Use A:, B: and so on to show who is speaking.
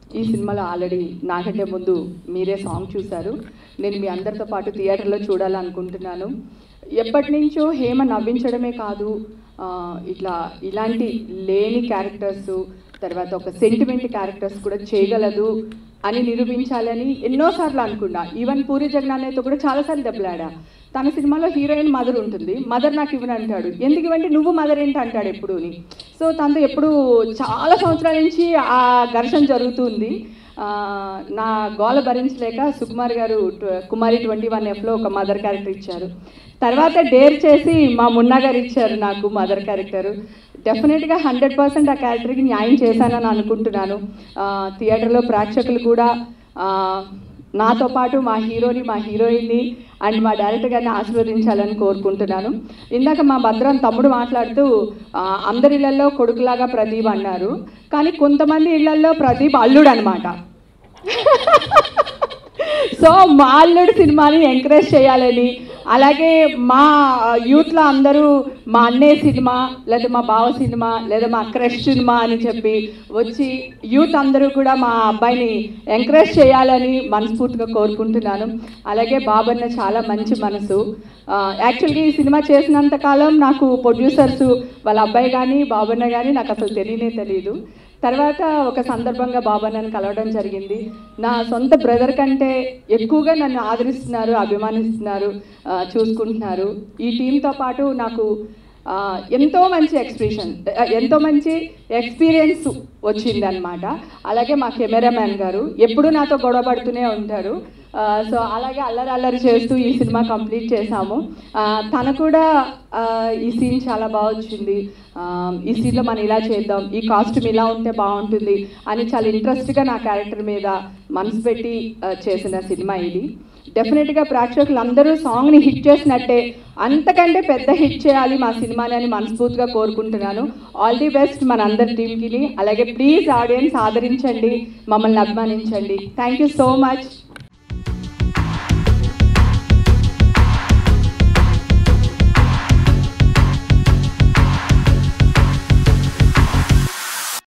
A: ఈ సినిమాలో ఆల్రెడీ నాకంటే ముందు మీరే సాంగ్ చూశారు నేను మీ అందరితో పాటు థియేటర్లో చూడాలనుకుంటున్నాను ఎప్పటి నుంచో హేమ నవ్వించడమే కాదు ఆ, ఇట్లా ఇలాంటి లేని క్యారెక్టర్స్ తర్వాత ఒక సెంటిమెంట్ క్యారెక్టర్స్ కూడా చేయగలదు అని నిరూపించాలని ఎన్నోసార్లు అనుకున్నా ఈవెన్ పూరి జగన్నాథ్తో కూడా చాలాసార్లు దెబ్బలాడా తన సినిమాలో హీరోయిన్ మదర్ ఉంటుంది మదర్ నాకు ఇవ్వను అంటాడు ఎందుకు ఇవ్వంటే నువ్వు మదర్ ఏంటి అంటాడు ఎప్పుడూని సో తనతో ఎప్పుడు చాలా సంవత్సరాల నుంచి ఆ ఘర్షణ జరుగుతుంది ఆ, నా గోల భరించలేక సుకుమార్ గారు ట- కుమారి ట్వంటీ వన్ ఎఫ్లో ఒక మదర్ క్యారెక్టర్ ఇచ్చారు తర్వాత డేర్ చేసి మా మున్నా గారు ఇచ్చారు నాకు మదర్ క్యారెక్టర్ డెఫినెట్గా హండ్రెడ్ పర్సెంట్ ఆ క్యారెక్టర్కి న్యాయం చేశానని అనుకుంటున్నాను ఆ, థియేటర్లో ప్రేక్షకులు కూడా ఆ, నాతో పాటు మా హీరోని మా హీరోయిన్ని అండ్ మా డైరెక్టర్ గారిని ఆశీర్వదించాలని కోరుకుంటున్నాను ఇందాక మా భద్రం తమ్ముడు మాట్లాడుతూ ఆ, అందరి ఇళ్లలో కొడుకులాగా ప్రదీప్ అన్నారు కానీ కొంతమంది ఇళ్లలో ప్రదీప్ అల్లుడు అనమాట సో మా అల్లుడు సినిమాని ఎంకరేజ్ చేయాలని అలాగే మా యూత్లో అందరూ మా అన్నయ్య సినిమా లేదా మా బావ సినిమా లేదా మా క్రష్ సినిమా అని చెప్పి వచ్చి యూత్ అందరూ కూడా మా అబ్బాయిని ఎంకరేజ్ చేయాలని మనస్ఫూర్తిగా కోరుకుంటున్నాను అలాగే బాబన్న చాలా మంచి మనసు యాక్చువల్గా ఈ సినిమా చేసినంత కాలం నాకు ప్రొడ్యూసర్స్ వాళ్ళ అబ్బాయి కానీ బాబన్న కానీ నాకు అసలు తెలియనే తెలియదు తర్వాత ఒక సందర్భంగా బాబన్నని కలవడం జరిగింది నా సొంత బ్రదర్ కంటే ఎక్కువగా నన్ను ఆదరిస్తున్నారు అభిమానిస్తున్నారు ఆ, చూసుకుంటున్నారు ఈ టీంతో పాటు నాకు ఆ, ఎంతో మంచి ఎక్స్ప్రెషన్ ఎంతో మంచి ఎక్స్పీరియన్స్ వచ్చింది అనమాట అలాగే మా కెమెరామ్యాన్ గారు ఎప్పుడూ నాతో గొడవ పడుతూనే ఉంటారు ఆ, సో అలాగే అల్లరి అల్లరి చేస్తూ ఈ సినిమా కంప్లీట్ చేశాము ఆ, తను కూడా ఆ, ఈ సీన్ చాలా బాగా వచ్చింది ఆ, ఈ సీన్లో మనం ఇలా చేద్దాం ఈ కాస్ట్యూమ్ ఇలా ఉంటే బాగుంటుంది అని చాలా ఇంట్రెస్ట్గా నా క్యారెక్టర్ మీద మనసు పెట్టి ఆ, చేసిన సినిమా ఇది డెఫినెట్గా ప్రేక్షకులు అందరూ సాంగ్ని హిట్ చేసినట్టే అంతకంటే పెద్ద హిట్ చేయాలి మా సినిమాని అని మనస్ఫూర్తిగా కోరుకుంటున్నాను ఆల్ ది బెస్ట్ మన అందరి టీంకి అలాగే ప్లీజ్ ఆడియన్స్ ఆదరించండి మమ్మల్ని అభిమానించండి థ్యాంక్ యూ సో మచ్